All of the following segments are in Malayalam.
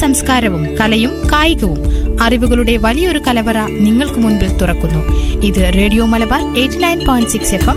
സംസ്കാരവും കലയും കായികവും അറിവുകളുടെ വലിയൊരു കലവറ നിങ്ങൾക്ക് മുൻപിൽ തുറക്കുന്നു ഇത് radio Malabar eighty nine point six F M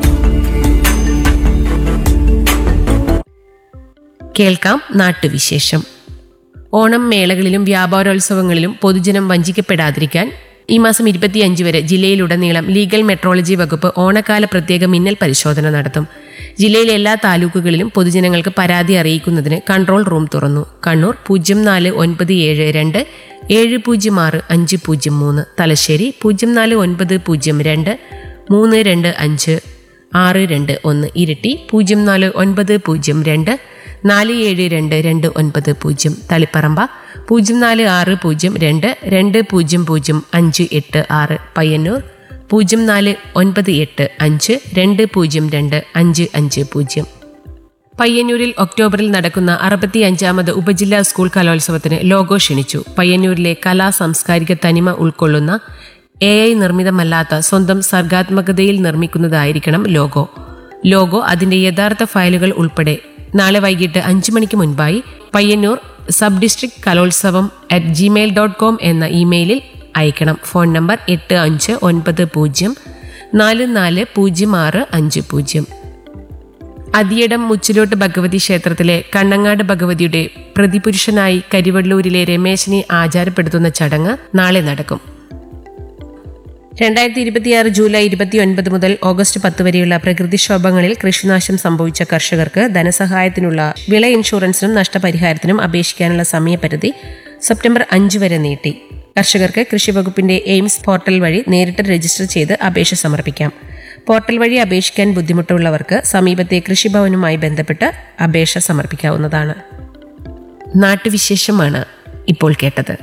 കേൾക്കാം നാട്ടുവിശേഷം ഓണം മേളകളിലും വ്യാപാരോത്സവങ്ങളിലും പൊതുജനം വഞ്ചിക്കപ്പെടാതിരിക്കാൻ ഈ മാസം ഇരുപത്തിയഞ്ച് വരെ ജില്ലയിലുടനീളം ലീഗൽ മെട്രോളജി വകുപ്പ് ഓണക്കാല പ്രത്യേക മിന്നൽ പരിശോധന നടത്തും ജില്ലയിലെ എല്ലാ താലൂക്കുകളിലും പൊതുജനങ്ങൾക്ക് പരാതി അറിയിക്കുന്നതിന് കൺട്രോൾ റൂം തുറന്നു കണ്ണൂർ പൂജ്യം നാല് ഒൻപത് ഏഴ് രണ്ട് ഏഴ് പൂജ്യം ആറ് അഞ്ച് പൂജ്യം മൂന്ന് തലശ്ശേരി പൂജ്യം നാല് ഒൻപത് പൂജ്യം രണ്ട് മൂന്ന് രണ്ട് അഞ്ച് ആറ് രണ്ട് ഒന്ന് ഇരിട്ടി പൂജ്യം നാല് ഒൻപത് പൂജ്യം രണ്ട് നാല് ഏഴ് രണ്ട് രണ്ട് ഒൻപത് പൂജ്യം തളിപ്പറമ്പ പൂജ്യം നാല് ആറ് പൂജ്യം രണ്ട് രണ്ട് പൂജ്യം പൂജ്യം അഞ്ച് എട്ട് ആറ് പയ്യന്നൂർ പൂജ്യം നാല് ഒൻപത് എട്ട് അഞ്ച് രണ്ട് പൂജ്യം രണ്ട് അഞ്ച് അഞ്ച് പൂജ്യം പയ്യന്നൂരിൽ ഒക്ടോബറിൽ നടക്കുന്ന അറുപത്തി അഞ്ചാമത് ഉപജില്ലാ സ്കൂൾ കലോത്സവത്തിന് ലോഗോ ക്ഷണിച്ചു പയ്യന്നൂരിലെ കലാ സാംസ്കാരിക തനിമ ഉൾക്കൊള്ളുന്ന എ ഐ നിർമ്മിതമല്ലാത്ത സ്വന്തം സർഗാത്മകതയിൽ നിർമ്മിക്കുന്നതായിരിക്കണം ലോഗോ ലോഗോ അതിന്റെ യഥാർത്ഥ ഫയലുകൾ ഉൾപ്പെടെ നാളെ വൈകിട്ട് അഞ്ചു മണിക്ക് മുൻപായി പയ്യന്നൂർ സബ് ഡിസ്ട്രിക്ട് കലോത്സവം അറ്റ് ജിമെയിൽ ഡോട്ട് കോം എന്ന ഇമെയിലിൽ അയക്കണം ഫോൺ നമ്പർ എട്ട് അഞ്ച് ഒൻപത് പൂജ്യം നാല് നാല് പൂജ്യം ആറ് അഞ്ച് പൂജ്യം അതിയടം മുച്ചിലോട്ട് ഭഗവതി ക്ഷേത്രത്തിലെ കണ്ണങ്ങാട് ഭഗവതിയുടെ പ്രതിപുരുഷനായി കരിവള്ളൂരിലെ രമേശിനെ ആചാരപ്പെടുത്തുന്ന ചടങ്ങ് നാളെ നടക്കും രണ്ടായിരത്തി ഇരുപത്തിയാറ് ജൂലൈ ഇരുപത്തിയൊൻപത് മുതൽ ഓഗസ്റ്റ് പത്ത് വരെയുള്ള പ്രകൃതിക്ഷോഭങ്ങളിൽ കൃഷിനാശം സംഭവിച്ച കർഷകർക്ക് ധനസഹായത്തിനുള്ള വിള ഇൻഷുറൻസിനും നഷ്ടപരിഹാരത്തിനും അപേക്ഷിക്കാനുള്ള സമയപരിധി സെപ്റ്റംബർ അഞ്ച് വരെ നീട്ടി കർഷകർക്ക് കൃഷിവകുപ്പിന്റെ എയിംസ് പോർട്ടൽ വഴി നേരിട്ട് രജിസ്റ്റർ ചെയ്ത് അപേക്ഷ സമർപ്പിക്കാം പോർട്ടൽ വഴി അപേക്ഷിക്കാൻ ബുദ്ധിമുട്ടുള്ളവർക്ക് സമീപത്തെ കൃഷിഭവനുമായി ബന്ധപ്പെട്ട് അപേക്ഷ സമർപ്പിക്കാവുന്നതാണ് നാട്ടുവിശേഷമാണ് ഇപ്പോൾ കേട്ടത്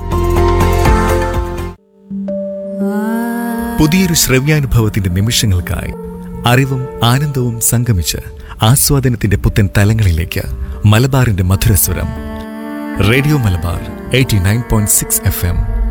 പുതിയൊരു ശ്രവ്യാനുഭവത്തിന്റെ നിമിഷങ്ങൾക്കായി അറിവും ആനന്ദവും സംഗമിച്ച് ആസ്വാദനത്തിന്റെ പുത്തൻ തലങ്ങളിലേക്ക് മലബാറിന്റെ മധുരസ്വരം radio Malabar eighty nine point six F M